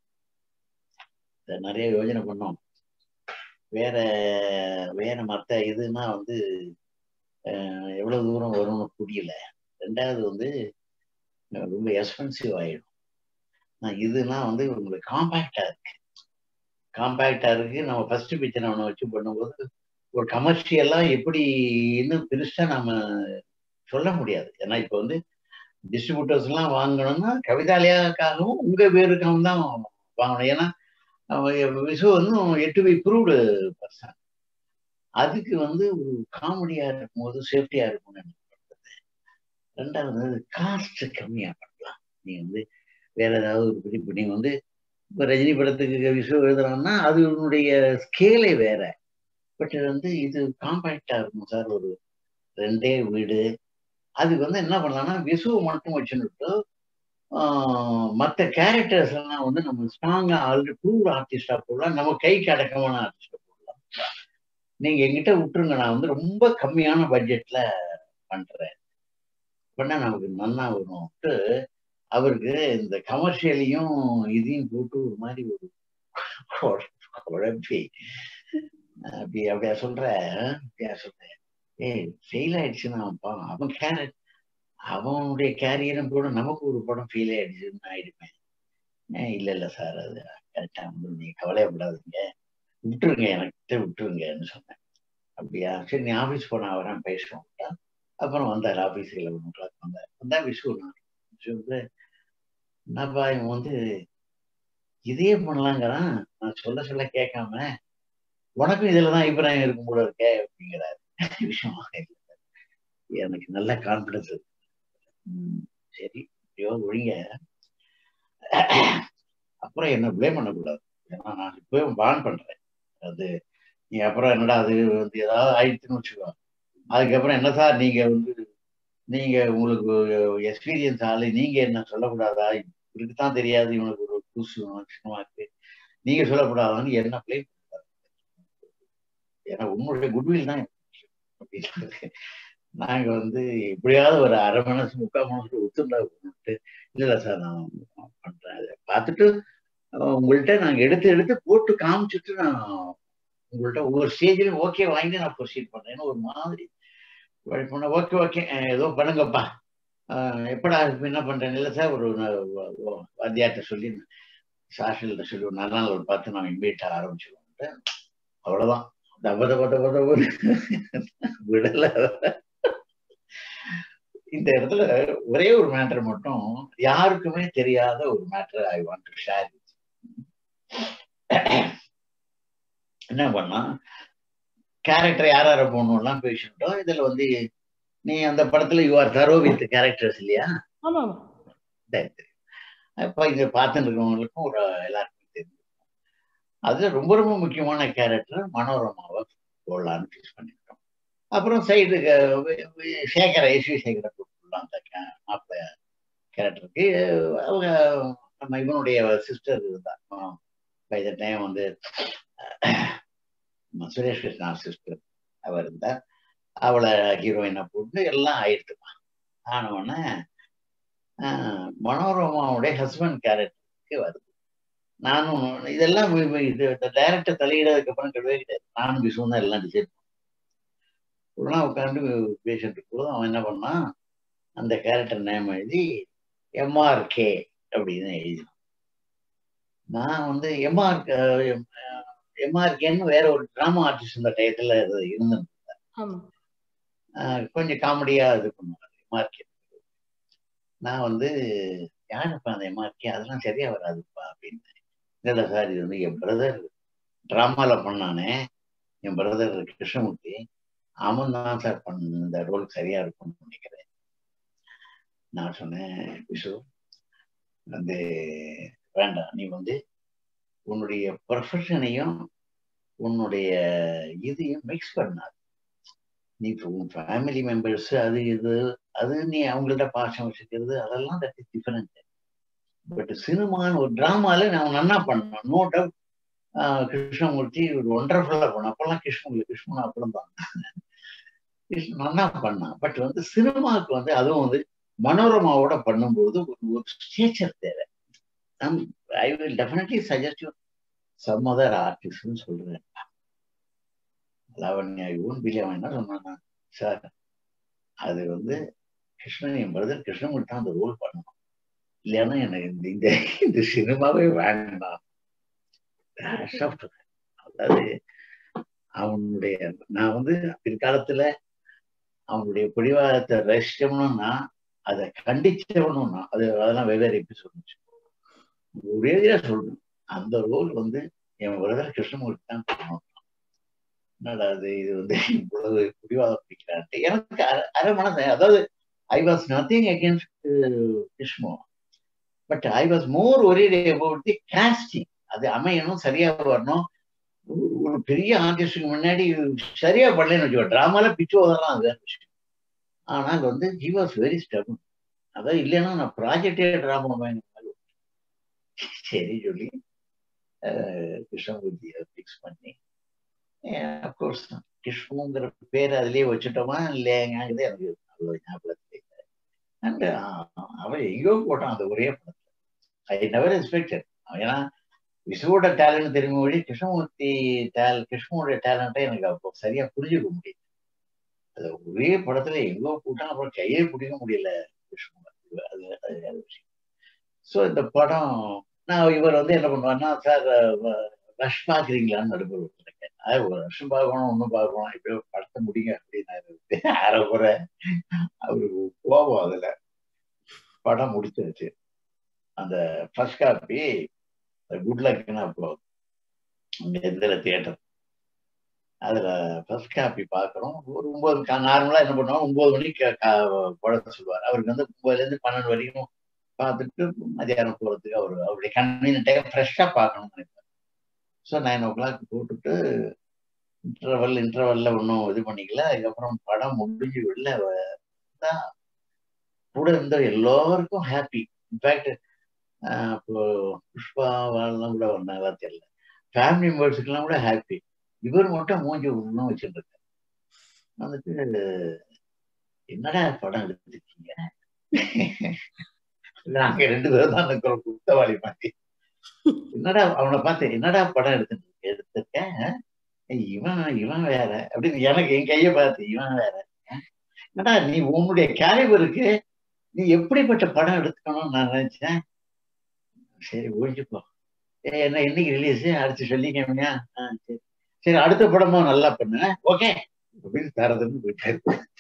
B: நிறைய யோஜனை பண்ணோம் வேற வேற மற்ற இதுனா வந்து எவ்வளவு தூரம் வரும்னு புரியல ரெண்டாவது வந்து ரொம்ப எக்ஸ்பென்சிவ் ஆயிடும் இதுனா வந்து உங்களுக்கு காம்பேக்டா இருக்கு காம்பேக்டா இருக்கு நம்ம ஃபர்ஸ்ட் பிக்சர் அவனை வச்சு பண்ணும்போது ஒரு கமர்ஷியலா எப்படி இன்னும் பெருசா நம்ம சொல்ல முடியாது ஏன்னா இப்போ வந்து டிஸ்ட்ரிபியூட்டர்ஸ் எல்லாம் வாங்கணும்னா கவிதாலயாக்காகவும் உங்க பேருக்காகவும் தான் வாங்கணும் ஏன்னா விசு வந்து எட்டு பை ப்ரூவ்டு பர்சன் அதுக்கு வந்து ஒரு காமெடியா இருக்கும்போது சேஃப்டியா இருக்கும்னு எனக்கு ரெண்டாவது வந்து காஸ்ட் கம்மியா பண்ணலாம் நீ வந்து வேற ஏதாவது ஒரு பிடிப்பு நீ வந்து இப்போ ரஜினி படத்துக்கு விசு எழுதுறான்னா அது உன்னுடைய ஸ்கேலே வேற பட் வந்து இது காம்பேக்டா இருக்கும் சார் ஒரு ரெண்டே வீடு அதுக்கு வந்து என்ன பண்ணலாம்னா விசுவை மட்டும் வச்சுட்டு மற்ற கேரக்டர்ஸ் எல்லாம் வந்து நம்ம ஸ்ட்ராங்கா ஆல்ரெடி ப்ரூவ் ஆர்டிஸ்டா போடலாம் நம்ம கைக்கு அடக்கமான ஆர்டிஸ்டா போடலாம் நீங்க எங்கிட்ட விட்டுருங்க நான் வந்து ரொம்ப கம்மியான பட்ஜெட்ல பண்றேன் பண்ணா நமக்கு நல்லா வரும்ட்டு அவருக்கு இந்த கமர்ஷியலையும் இதையும் போட்டு ஒரு மாதிரி ஒரு குழப்பி அப்படி அப்படியா சொல்ற அப்படியா சொல்றேன் ஏய் ஃபெயில் ஆயிடுச்சுன்னா அவன் அவன் கேரட் அவனுடைய கேரியரும் கூட நமக்கு ஒரு படம் ஃபெயில் ஆயிடுச்சுன்னு ஆயிடுமே இல்ல இல்ல சார் அது கரெக்டா வந்து நீங்க கவலையப்படாதீங்க விட்டுருங்க எனக்கிட்ட விட்டுருங்கன்னு சொன்னேன் அப்படியா சரி நீ ஆஃபீஸ் போனா வரேன் பேசுவோம் அப்புறம் வந்தார் ஆஃபீஸில் ஒன் ஓ கிளாக் வந்தார் வந்தா விஷு நான் விஷு என்னப்பா இவன் வந்து இதே பண்ணலாங்கிறான் நான் சொல்ல சொல்ல கேட்காம உனக்கும் இதுல தான் அபிப்பிராயம் இருக்கும் போல இருக்கே அப்படிங்கிறாரு விஷயம் எனக்கு நல்ல கான்பிடன்ஸ் இருக்கு சரி ஐயோ ஒழிங்க அப்புறம் என்ன பிளேம் பண்ணக்கூடாது ஏன்னா நான் இப்பவே பான் பண்றேன் அது நீ அப்புறம் என்னடா அது வந்து ஏதாவது ஆயிடுச்சுன்னு வச்சுக்கோ அதுக்கப்புறம் என்ன சார் நீங்க வந்து நீங்க உங்களுக்கு எக்ஸ்பீரியன்ஸ் ஆளு நீங்க என்ன சொல்லக்கூடாதா இவருக்கு தான் தெரியாது இவனுக்கு ஒரு புதுசு சின்னமா இருக்கு நீங்க சொல்லக்கூடாதான்னு என்ன பிளே ஏன்னா உங்களுடைய குட்வில் தான் அப்படின்னு நாங்க வந்து எப்படியாவது ஒரு அரை மனசு முக்கால் மனசு ஒத்துண்டா பண்ணிட்டு இல்ல சார் நான் பண்றேன் அதை பார்த்துட்டு உங்கள்கிட்ட நாங்க எடுத்து எடுத்து போட்டு காமிச்சிட்டு நான் உங்கள்கிட்ட ஒவ்வொரு ஸ்டேஜ்லயும் ஓகே வாங்கி நான் ப்ரொசீட் பண்றேன்னு ஒரு மாதிரி பண்ண ஓகே ஓகே ஏதோ பண்ணுங்கப்பா எப்படா என்ன பண்றேன் இல்லை சார் ஒரு வாத்தியார்ட்ட சொல்லி சாஷியல்கிட்ட சொல்லி ஒரு நல்ல நாள் ஒரு பார்த்து நான் இன்வைட் ஆரம்பிச்சிருவோம்ட்டு அவ்வளவுதான் தப தப தப தப விடல இந்த இடத்துல ஒரே ஒரு மேட்டர் மட்டும் யாருக்குமே தெரியாத ஒரு matter I want to share என்ன பண்ணா கேரக்டர் யார் யார போகணும்லாம் பேசிட்டோம் இதுல வந்து நீ அந்த படத்துல you are thorough with characters இல்லையா
A: ஆமா
B: அப்ப இங்க பார்த்துட்டு இருக்கவங்களுக்கும் ஒரு எல்லாருக்கும் தெரியும் அது ரொம்ப ரொம்ப முக்கியமான கேரக்டர் மனோரமாவை போடலான்னு ஃபிக்ஸ் பண்ணிட்டோம் அப்புறம் சைடு சேகர எஸ்வி சேகரை போட்டுடலாம் அந்த மாப்பிள்ள கேரக்டருக்கு அவங்க நம்ம இவனுடைய சிஸ்டர் இருந்தா பை த டைம் வந்து சுரேஷ் கிருஷ்ணா சிஸ்டர் அவ இருந்தா அவளை ஹீரோயினை போட்டு எல்லாம் ஆயிடுத்துமா ஆனவுடனே மனோரமாவுடைய ஹஸ்பண்ட் கேரக்டருக்கு வருது நானும் இதெல்லாம் இது டைரக்டர் தலையிடறதுக்கு அப்புறம் கிடையவே கிடையாது நானும் விசுவும் தான் எல்லாம் டிசைட் பண்ணேன் உட்காந்து பேசிட்டு இருக்கும்போது அவன் என்ன பண்ணான் அந்த கேரக்டர் நேம் எழுதி எம்ஆர்கே அப்படின்னு எழுதினான் நான் வந்து எம்ஆர் எம்ஆர்கேன்னு வேற ஒரு டிராமா ஆர்டிஸ்ட் இந்த டயத்துல இருந்திருந்தேன் கொஞ்சம் காமெடியா இது பண்ணுவார் எம்ஆர்கே நான் வந்து யாருப்பா அந்த எம்ஆர்கே அதெல்லாம் சரியா வராதுப்பா அப்படின்னு இல்லை சார் இது வந்து என் பிரதர் ட்ராமால பண்ணானே என் பிரதர் கிருஷ்ணமூர்த்தி அவன் தான் சார் பண்ண இந்த ரோல் சரியா இருக்கும்னு நினைக்கிறேன் நான் சொன்னேன் விஷு வந்து வேண்டாம் நீ வந்து உன்னுடைய ப்ரொஃபஷனையும் உன்னுடைய இதையும் மிக்ஸ் பண்ணாது நீ உன் ஃபேமிலி மெம்பர்ஸ் அது இது அது நீ அவங்கள்ட்ட பாசம் வச்சுக்கிறது அதெல்லாம் தட் இஸ் டிஃபரெண்ட் பட் சினிமான்னு ஒரு டிராமால நான் நன்னா பண்ணேன் நோ டவுட் கிருஷ்ணமூர்த்தி ஒரு ஒண்டர்ஃபுல்லா பண்ண அப்பெல்லாம் கிருஷ்ணமூர்த்தி கிருஷ்ணன் அப்புறம் தான் நன்னா பண்ணான் பட் வந்து சினிமாவுக்கு வந்து அதுவும் வந்து மனோரமாவோட பண்ணும்போது ஒரு ஒரு ஸ்டேச்சர் தேவை I will definitely suggest you some other ஆர்டிஸ்ட்னு சொல்றேன் லாவண்யா யூன் பிலி அவன் என்ன சொன்னானா சார் அது வந்து கிருஷ்ணன் என் பிரதர் கிருஷ்ணமூர்த்தி தான் அந்த ரோல் பண்ணணும் இல்லைன்னா எனக்கு இந்த இந்த இந்த சினிமாவே வேண்டாம் அதாவது அவனுடைய நான் வந்து பிற்காலத்துல அவனுடைய பிடிவாதத்தை ரசிச்சவனும்னா அதை கண்டிச்சவனும்னா அது அதெல்லாம் வெவ்வேறு எபிசோட் ஒரேதியா சொல்லணும் அந்த ரோல் வந்து என் பிரதர் கிருஷ்ணமூர்த்தி தான் பண்ணணும் என்னடா அது இது வந்து இவ்வளவு பிடிவாதம் பிடிக்கிறான்ட்டு எனக்கு அரை மனசு அதாவது I was nothing against Krishna but I was more ஒரே அபவுட் தி காஸ்டிங் அது அமையணும் சரியா வரணும் ஒரு பெரிய ஆர்டிஸ்டுக்கு முன்னாடி சரியா பண்ணலன்னு வச்சுக்கோ டிராமால பிச்சு ஓதலாம் அது வேற விஷயம் ஆனால் வந்து ஹி வாஸ் வெரி ஸ்டபன் அதான் இல்லைன்னா நான் ப்ராஜெக்டே டிராமா சரி சொல்லி கிருஷ்ணமூர்த்தியை ஃபிக்ஸ் பண்ணி அப்கோர்ஸ் கிருஷ்ணுங்கிற பேர் அதுலயே வச்சுட்டோமா இல்லையாங்கிறது எனக்கு அவ்வளோ ஞாபகத்தில் இல்லை அண்ட் அவன் எங்கேயோ போட்டான் அந்த ஒரே படத்துல ஐ நெவர் எக்ஸ்பெக்டட் ஏன்னா விசுவோட டேலண்ட் தெரியும் வழி கிருஷ்ணமூர்த்தி டேல் கிருஷ்ணனுடைய டேலண்ட்டை எனக்கு அப்போ சரியா புரிஞ்சுக்க முடியல அது ஒரே படத்துல எங்கோ போட்டான் அப்புறம் கையே பிடிக்க முடியல கிருஷ்ணமூர்த்தி அது அது விஷயம் ஸோ இந்த படம் நான் இவர் வந்து என்ன பண்ணுவார்னா சார் ரஷ் பார்க்குறீங்களான்னு நடுவர் விட்டுருக்கேன் அது ஒரு வருஷம் பார்க்கணும் ஒன்றும் பார்க்கணும் இப்படியோ படத்தை முடிங்க அப்படின்னு அரைக்குறை அவருக்கு கோபம் அதுல படம் முடிச்சிருச்சு அந்த ஃபர்ஸ்ட் காப்பி குட் லக்னா அப்போ அங்க எந்திர தியேட்டர் அதுல ஃபர்ஸ்ட் காப்பி பாக்குறோம் ஒரு ஒன்பது நார்மலா என்ன பண்ணுவோம் ஒன்பது மணிக்கு படத்தை சொல்லுவார் அவருக்கு வந்து ஒன்பதுல இருந்து பன்னெண்டு வரைக்கும் பார்த்துட்டு மதியானம் போறதுக்கு அவர் அவருடைய கன்வீனியன் டைம் ஃப்ரெஷ்ஷா பார்க்கணும்னு நினைப்பார் ஸோ நைன் ஓ கிளாக் போட்டுட்டு இன்டர்வல் இன்டர்வல்ல ஒன்றும் இது பண்ணிக்கல அதுக்கப்புறம் படம் முடிஞ்சு வெளில தான் கூட இருந்த எல்லோருக்கும் ஹாப்பி இன்ஃபேக்ட் இப்போ புஷ்பா வாழ்லாம் கூட வந்தாங்களா தெரியல ஃபேமிலி மெம்பர்ஸுக்கெல்லாம் கூட ஹாப்பி இவர் மட்டும் மூஞ்சி ஒன்றும் வச்சுட்டு இருக்காரு வந்துட்டு என்னடா படம் எடுத்துருக்கீங்க நாங்க ரெண்டு பேரும் தான் இருக்கிறோம் குத்தவாளி மாதிரி என்னடா அவனை பார்த்து என்னடா படம் எடுத்து எடுத்திருக்கேன் இவன் இவன் வேற அப்படின்னு எனக்கு என் கையை பார்த்து இவன் வேற என்னடா நீ உன்னுடைய கேலிபருக்கு நீ எப்படிப்பட்ட படம் எடுத்துக்கணும்னு நான் நினைச்சேன் சரி ஒழிச்சுப்போ என்ன என்னைக்கு ரிலீஸ் அடுத்து சொல்லிக்கமியா சரி சரி அடுத்த படமும் நல்லா பண்ண ஓகே அப்படின்னு தரதுன்னு போயிட்டாரு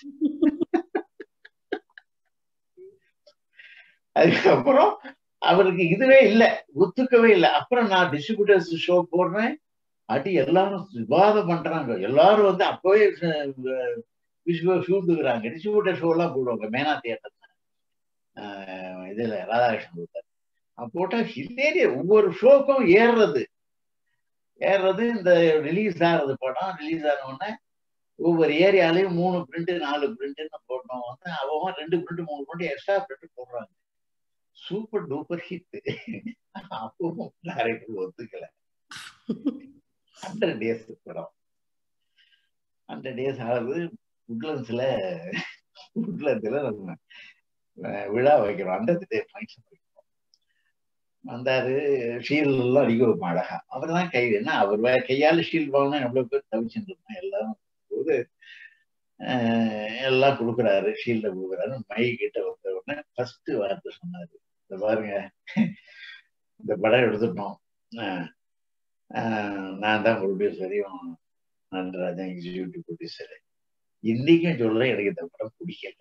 B: அதுக்கப்புறம் அவருக்கு இதுவே இல்லை ஒத்துக்கவே இல்லை அப்புறம் நான் டிஸ்ட்ரிபியூட்டர்ஸ் ஷோ போடுறேன் அடி எல்லாரும் விவாதம் பண்றாங்க எல்லாரும் வந்து அப்பவே ஷூட்டுக்கிறாங்க டிஸ்ட்ரிபியூட்டர் ஷோ எல்லாம் போடுவாங்க மேனா தியேட்டர் இதுல ராதாகிருஷ்ணன் கொடுத்தாரு போட்டா ஹிலேரிய ஒவ்வொரு ஷோக்கும் ஏறுறது ஏறுறது இந்த ரிலீஸ் ஆகிறது படம் ரிலீஸ் ஆன உடனே ஒவ்வொரு ஏரியாலையும் மூணு பிரிண்ட் நாலு பிரிண்ட்னு போட்டோம் வந்து அவன் ரெண்டு பிரிண்ட் மூணு பிரிண்ட் எக்ஸ்ட்ரா பிரிண்ட் போடுறாங்க சூப்பர் டூப்பர் ஹிட் அப்பவும் டைரக்டர் ஒத்துக்கல ஹண்ட்ரட் டேஸ் படம் ஹண்ட்ரட் டேஸ் ஆகுது உட்லண்ட்ஸ்ல உட்லண்ட்ஸ்ல நம்ம விழா வைக்கிறோம் ஹண்ட்ரட் டே ஃபங்க்ஷன் வைக்கிறோம் வந்தாரு ஷீல் எல்லாம் அடிக்க வைப்போம் அழகா அவர் தான் கை என்ன அவர் கையால ஷீல் வாங்கினா எவ்வளவு பேர் தவிச்சுட்டு இருப்போம் எல்லாம் போது எல்லாம் கொடுக்குறாரு ஷீல்ட கொடுக்குறாரு மை கிட்ட வந்த உடனே ஃபர்ஸ்ட் வார்த்தை சொன்னாரு இந்த பாருங்க இந்த படம் எடுத்துட்டோம் நான் தான் ப்ரொடியூசரையும் நன்றாஜன் எக்ஸிக்யூட்டிவ் ப்ரொடியூசரு இன்னைக்கும் சொல்றேன் எனக்கு இந்த படம் பிடிக்கல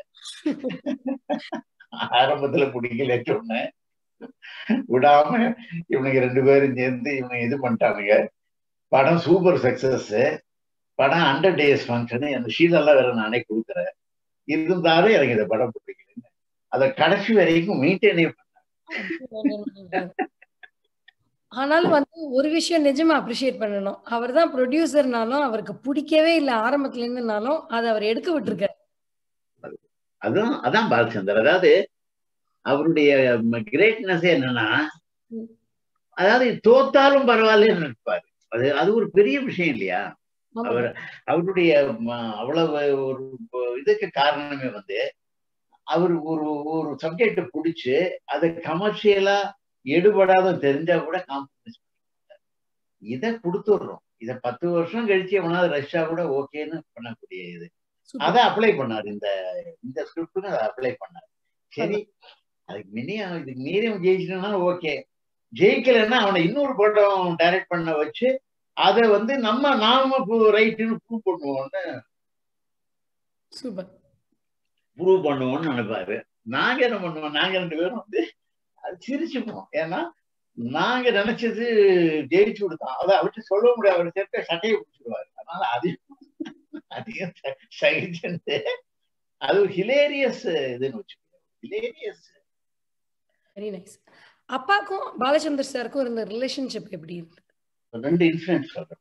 B: ஆரம்பத்துல பிடிக்கல சொன்னேன் விடாம இவனுக்கு ரெண்டு பேரும் சேர்ந்து இவனை இது பண்ணிட்டானுங்க படம் சூப்பர் சக்சஸ் படம் ஹண்ட்ரட் டேஸ் ஃபங்க்ஷனு அந்த ஷீலெல்லாம் வேற நானே கொடுக்குறேன் இருந்தாலும் எனக்கு இந்த படம் பிடிக்கலன்னு அதை கடைசி வரைக்கும் மெயின்டைனே பண்ணாங்க
A: ஆனாலும் வந்து ஒரு விஷயம் நிஜமா அப்ரிஷியேட் பண்ணணும் அவர் தான் ப்ரொடியூசர்னாலும் அவருக்கு பிடிக்கவே இல்லை ஆரம்பத்துல இருந்துனாலும் அதை அவர் எடுக்க விட்டுருக்காரு
B: அதுதான் அதான் பாலச்சந்தர் அதாவது அவருடைய கிரேட்னஸ் என்னன்னா அதாவது தோத்தாலும் பரவாயில்லன்னு நினைப்பாரு அது அது ஒரு பெரிய விஷயம் இல்லையா அவர் அவருடைய அவ்வளவு ஒரு இதுக்கு காரணமே வந்து அவர் ஒரு ஒரு சப்ஜெக்ட பிடிச்சு அதை கமர்ஷியலா எடுபடாத தெரிஞ்சா கூட காம்ப்ரமைஸ் பண்ணிட்டார் இதை கொடுத்துடுறோம் இத பத்து வருஷம் கழிச்சு எவனாவது ரஷ்யா கூட ஓகேன்னு பண்ணக்கூடிய இது அதை அப்ளை பண்ணாரு இந்த இந்த ஸ்கிரிப்டுன்னு அதை அப்ளை பண்ணாரு சரி அதுக்கு மினியா இதுக்கு மீறியும் ஜெயிச்சிட்டோம்னா ஓகே ஜெயிக்கலைன்னா அவனை இன்னொரு படம் டைரக்ட் பண்ண வச்சு அதை வந்து நம்ம நாம ரைட்டுன்னு ப்ரூவ் பண்ணுவோம்னு
A: சூப்பர்
B: ப்ரூவ் பண்ணுவோம்னு நினைப்பாரு நாங்க என்ன பண்ணுவோம் நாங்க ரெண்டு பேரும் வந்து அது சிரிச்சுப்போம் ஏன்னா நாங்க நினைச்சது ஜெயிச்சு கொடுத்தோம் அதை அவர்கிட்ட சொல்ல முடியாது அவர் சேர்த்த சட்டையை பிடிச்சிருவாரு அதனால அதிகம் அதிகம் சகிச்சுட்டு அது ஹிலேரியஸ் இதுன்னு வச்சுக்கோங்க ஹிலேரியஸ்
A: வெரி நைஸ் அப்பாக்கும் பாலச்சந்தர் சாருக்கும் இருந்த ரிலேஷன்ஷிப் எப்படி இருக்கு
B: ரெண்டு இன்சிடென்ட் சொல்றேன்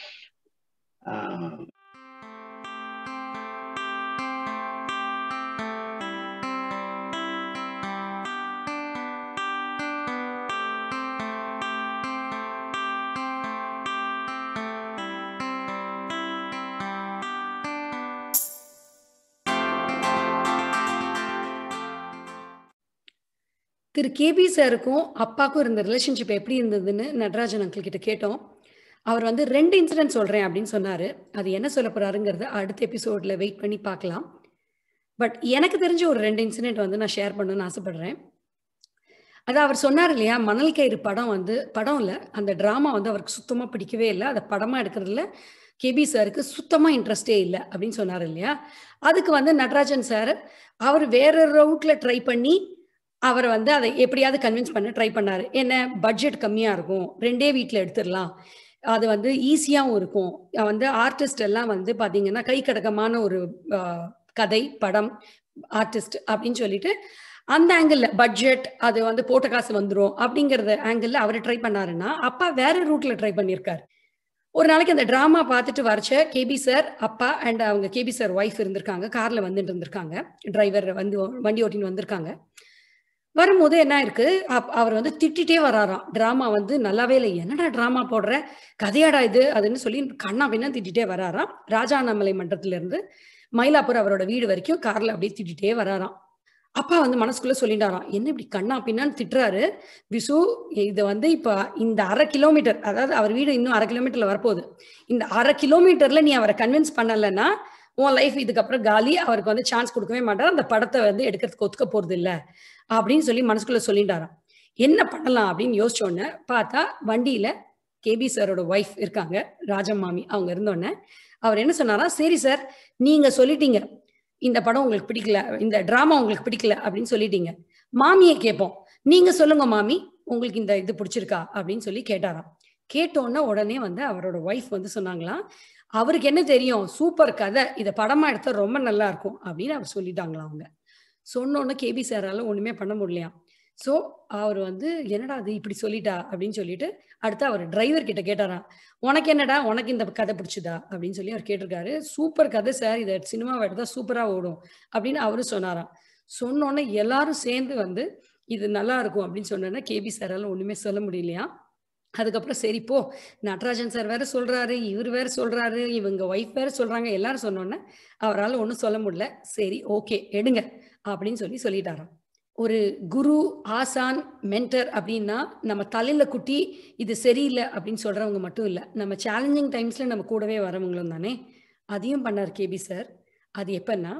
A: திரு கேபி சாருக்கும் அப்பாக்கும் இருந்த ரிலேஷன்ஷிப் எப்படி இருந்ததுன்னு நடராஜன் அங்கிள் கிட்ட கேட்டோம் அவர் வந்து ரெண்டு இன்சிடென்ட் சொல்றேன் அப்படின்னு சொன்னாரு அது என்ன சொல்ல போறாருங்கிறத அடுத்த எபிசோட்ல வெயிட் பண்ணி பார்க்கலாம் பட் எனக்கு தெரிஞ்ச ஒரு ரெண்டு இன்சிடென்ட் வந்து நான் ஷேர் பண்ணணும்னு ஆசைப்படுறேன் அது அவர் சொன்னார் இல்லையா மணல் கயிறு படம் வந்து படம் இல்லை அந்த ட்ராமா வந்து அவருக்கு சுத்தமாக பிடிக்கவே இல்லை அதை படமாக எடுக்கிறதுல கேபி சாருக்கு சுத்தமாக இன்ட்ரெஸ்டே இல்லை அப்படின்னு சொன்னார் இல்லையா அதுக்கு வந்து நடராஜன் சார் அவர் வேற ரவுட்ல ட்ரை பண்ணி அவரை வந்து அதை எப்படியாவது கன்வின்ஸ் பண்ண ட்ரை பண்ணாரு என்ன பட்ஜெட் கம்மியாக இருக்கும் ரெண்டே வீட்டில் எடுத்துடலாம் அது வந்து ஈஸியாகவும் இருக்கும் வந்து ஆர்டிஸ்ட் எல்லாம் வந்து பார்த்தீங்கன்னா கை கடக்கமான ஒரு கதை படம் ஆர்டிஸ்ட் அப்படின்னு சொல்லிட்டு அந்த ஆங்கிள் பட்ஜெட் அது வந்து போட்ட காசு வந்துடும் அப்படிங்கிறத ஆங்கிள் அவர் ட்ரை பண்ணாருன்னா அப்பா வேற ரூட்ல ட்ரை பண்ணியிருக்காரு ஒரு நாளைக்கு அந்த ட்ராமா பார்த்துட்டு வரைச்ச கேபி சார் அப்பா அண்ட் அவங்க கேபி சார் ஒய்ஃப் இருந்திருக்காங்க கார்ல வந்துட்டு இருந்திருக்காங்க டிரைவர் வந்து வண்டி ஓட்டின்னு வந்திருக்காங்க வரும்போது என்ன இருக்கு அவர் வந்து திட்டிகிட்டே வராராம் ட்ராமா வந்து நல்லாவே இல்லை என்னடா ட்ராமா போடுற கதையாடா இது அதுன்னு சொல்லி கண்ணா பின்னா திட்டிகிட்டே வராராம் ராஜாண்ணாமலை மன்றத்துல இருந்து மயிலாப்பூர் அவரோட வீடு வரைக்கும் கார்ல அப்படியே திட்டிகிட்டே வராராம் அப்பா வந்து மனசுக்குள்ள சொல்லிட்டாராம் என்ன இப்படி கண்ணா பின்னான்னு திட்டுறாரு விசு இது வந்து இப்போ இந்த அரை கிலோமீட்டர் அதாவது அவர் வீடு இன்னும் அரை கிலோமீட்டர்ல வரப்போகுது இந்த அரை கிலோமீட்டர்ல நீ அவரை கன்வின்ஸ் பண்ணலைன்னா உன் லைஃப் இதுக்கப்புறம் காலி அவருக்கு வந்து சான்ஸ் கொடுக்கவே மாட்டார் அந்த படத்தை வந்து எடுக்கிறதுக்கு ஒத்துக்க போறது இல்லை அப்படின்னு சொல்லி மனசுக்குள்ள சொல்லிட்டாராம் என்ன பண்ணலாம் அப்படின்னு யோசிச்சோடனே பார்த்தா வண்டியில கேபி சாரோட ஒய்ஃப் இருக்காங்க ராஜமாமி அவங்க இருந்தோடனே அவர் என்ன சொன்னாரா சரி சார் நீங்க சொல்லிட்டீங்க இந்த படம் உங்களுக்கு பிடிக்கல இந்த டிராமா உங்களுக்கு பிடிக்கல அப்படின்னு சொல்லிட்டீங்க மாமியை கேட்போம் நீங்க சொல்லுங்க மாமி உங்களுக்கு இந்த இது பிடிச்சிருக்கா அப்படின்னு சொல்லி கேட்டாராம் கேட்டோன்னே உடனே வந்து அவரோட ஒய்ஃப் வந்து சொன்னாங்களாம் அவருக்கு என்ன தெரியும் சூப்பர் கதை இதை படமா எடுத்தா ரொம்ப நல்லா இருக்கும் அப்படின்னு அவர் சொல்லிட்டாங்களாம் அவங்க சொன்னோன்னு கேபி சாரால ஒண்ணுமே பண்ண முடியலையாம் ஸோ அவர் வந்து என்னடா அது இப்படி சொல்லிட்டா அப்படின்னு சொல்லிட்டு அடுத்து அவர் டிரைவர் கிட்ட கேட்டாராம் உனக்கு என்னடா உனக்கு இந்த கதை பிடிச்சதா அப்படின்னு சொல்லி அவர் கேட்டிருக்காரு சூப்பர் கதை சார் இதை சினிமாவை எடுத்தா சூப்பரா ஓடும் அப்படின்னு அவரும் சொன்னாராம் சொன்னோன்னே எல்லாரும் சேர்ந்து வந்து இது நல்லா இருக்கும் அப்படின்னு சொன்னோன்னா கேபி சாரால் ஒன்றுமே சொல்ல முடியலையா அதுக்கப்புறம் சரி போ நடராஜன் சார் வேற சொல்றாரு இவர் வேற சொல்றாரு இவங்க ஒய்ஃப் வேற சொல்றாங்க எல்லாரும் சொன்னோன்னே அவரால் ஒன்றும் சொல்ல முடியல சரி ஓகே எடுங்க அப்படின்னு சொல்லி சொல்லிட்டாராம் ஒரு குரு ஆசான் மென்டர் அப்படின்னா நம்ம தலையில குட்டி இது சரியில்லை அப்படின்னு சொல்றவங்க மட்டும் இல்லை நம்ம சேலஞ்சிங் டைம்ஸ்ல நம்ம கூடவே வரவங்களும் தானே அதையும் பண்ணார் கேபி சார் அது எப்பன்னா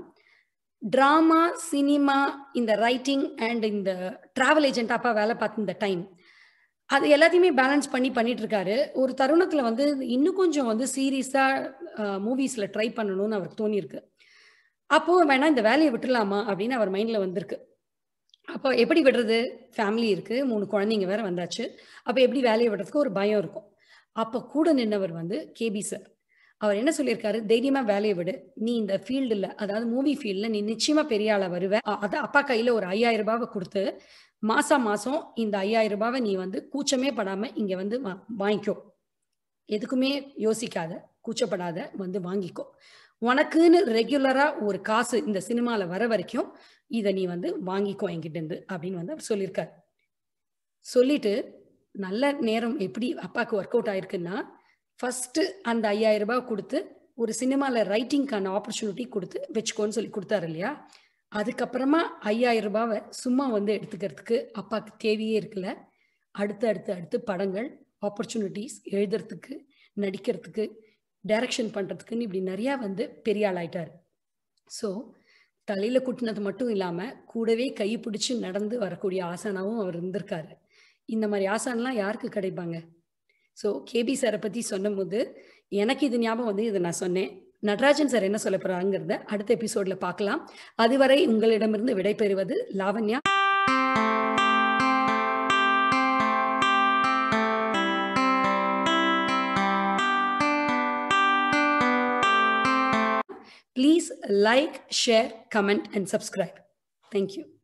A: ட்ராமா சினிமா இந்த ரைட்டிங் அண்ட் இந்த டிராவல் ஏஜென்ட் அப்பா வேலை பார்த்த இந்த டைம் அது எல்லாத்தையுமே பேலன்ஸ் பண்ணி பண்ணிட்டு இருக்காரு ஒரு தருணத்தில் வந்து இன்னும் கொஞ்சம் வந்து சீரியஸாக மூவிஸில் ட்ரை பண்ணணும்னு அவருக்கு தோணியிருக்கு அப்போ வேணா இந்த வேலையை விட்டுலாமா அப்படின்னு அவர் மைண்டில் வந்திருக்கு அப்போ எப்படி விடுறது ஃபேமிலி இருக்குது மூணு குழந்தைங்க வேற வந்தாச்சு அப்போ எப்படி வேலையை விடுறதுக்கு ஒரு பயம் இருக்கும் அப்போ கூட நின்னவர் வந்து கேபி சார் அவர் என்ன சொல்லியிருக்காரு தைரியமா வேலையை விடு நீ இந்த ஃபீல்டில் அதாவது மூவி ஃபீல்டில் நீ நிச்சயமா பெரிய ஆளா வருவ அது அப்பா கையில் ஒரு ஐயாயிரம் ரூபாவை கொடுத்து மாசம் மாசம் இந்த ஐயாயிரம் ரூபாவை நீ வந்து கூச்சமே படாம இங்க வந்து வாங்கிக்கோ எதுக்குமே யோசிக்காத கூச்சப்படாத வந்து வாங்கிக்கோ உனக்குன்னு ரெகுலரா ஒரு காசு இந்த சினிமால வர வரைக்கும் இதை நீ வந்து வாங்கிக்கோ என்கிட்ட இருந்து அப்படின்னு வந்து அவர் சொல்லியிருக்காரு சொல்லிட்டு நல்ல நேரம் எப்படி அப்பாவுக்கு ஒர்க் அவுட் ஆயிருக்குன்னா ஃபர்ஸ்ட் அந்த ஐயாயிரம் ரூபாய் கொடுத்து ஒரு சினிமாவில் ரைட்டிங்க்கான ஆப்பர்ச்சுனிட்டி கொடுத்து வச்சுக்கோன்னு சொல்லி கொடுத்தாரு இல்லையா அதுக்கப்புறமா ஐயாயிரம் ரூபாவை சும்மா வந்து எடுத்துக்கிறதுக்கு அப்பாவுக்கு தேவையே இருக்குல்ல அடுத்து அடுத்து அடுத்து படங்கள் ஆப்பர்ச்சுனிட்டிஸ் எழுதுறதுக்கு நடிக்கிறதுக்கு டைரக்ஷன் பண்ணுறதுக்குன்னு இப்படி நிறையா வந்து பெரிய ஆள் ஆயிட்டார் ஸோ தலையில் குட்டினது மட்டும் இல்லாமல் கூடவே கை பிடிச்சி நடந்து வரக்கூடிய ஆசானாவும் அவர் இருந்திருக்காரு இந்த மாதிரி ஆசான்லாம் யாருக்கு கிடைப்பாங்க ஸோ கேபி சாரை பற்றி சொன்னபோது எனக்கு இது ஞாபகம் வந்து இதை நான் சொன்னேன் நடராஜன் சார் என்ன சொல்ல போறாங்கிறத அடுத்த எபிசோட்ல பார்க்கலாம் அதுவரை உங்களிடமிருந்து விடைபெறுவது Lavanya please like share comment and subscribe thank you